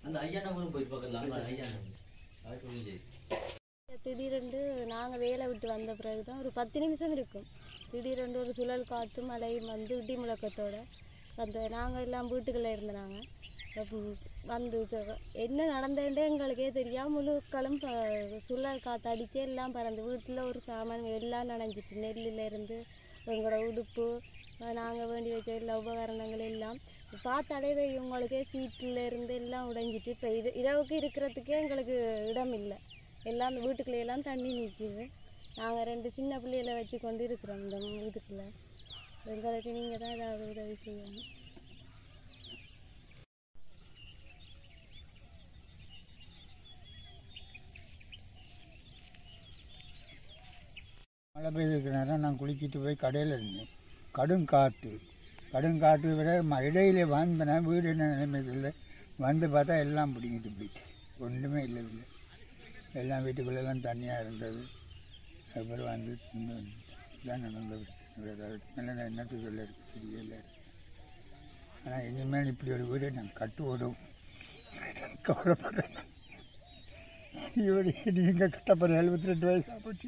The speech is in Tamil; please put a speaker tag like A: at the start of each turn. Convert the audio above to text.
A: அந்த ஐயானவங்களும் போய் பக்கத்தில் அங்கே ஐயானவங்க அது சொல்லுங்க சரி
B: திடீரென்று நாங்கள் வேலை விட்டு வந்த பிறகு தான் ஒரு பத்து நிமிஷம் இருக்கும் திடீரென்று ஒரு சுழல் காற்று மழையும் வந்து இடி முழக்கத்தோட அந்த நாங்கள் எல்லாம் வீட்டுக்குள்ளே இருந்த நாங்கள் வந்து இது- என்ன நடந்ததுன்றே எங்களுக்கே தெரியாம முழுக்களும் ப- சுழல் காற்று அடித்து எல்லாம் பறந்து வீட்டில் ஒரு சாமான் எல்லாம் நனைஞ்சிட்டு நெல்லில் இருந்து எங்களோட உடுப்பு நாங்கள் வேண்டி வச்ச எல்லா உபகரணங்கள் எல்லாம் பார்த்தாலே தெரியும் உங்களுக்கே சீட்டில் இருந்து எல்லாம் உடைஞ்சிட்டு இப்போ இது இரவுக்கு இருக்கிறதுக்கே எங்களுக்கு இடம் இல்லை எல்லாம் அந்த வீட்டுக்குள்ளே எல்லாம் தண்ணி நிற்கிது நாங்கள் ரெண்டு சின்ன பிள்ளைகளை வச்சு கொண்டு இருக்கிறோம் இந்த வீட்டுக்குள்ளே எங்களுக்கு நீங்கள் தான் ஏதாவது உதவி செய்யணும்
C: மழை பெய்திருக்கிறனால நான் குளிச்சிட்டு போய் கடையில் இருந்தேன் கடும் காற்று கடும் காற்று விட ம- இடையில வந்தேன் வீடு என்ன நிலைமையில் வந்து பார்த்தா எல்லாம் பிடிங்கிட்டு போயிட்டு ஒன்றுமே இல்லை இல்லை எல்லாம் வீட்டுக்குள்ளெல்லாம் தண்ணியாக இருந்தது அப்புறம் வந்து இதான் நடந்தது மேலே நான் என்னத்துக்கு சொல்ல இருக்கு தெரியல ஆனால் இனிமேல் இப்படி ஒரு வீடை நான் கட்டுவோடும் கவலைப்படுறேன் இவர் நீங்கள் கட்டப்படுற எழுபத்தி ரெண்டு வயசு போச்சு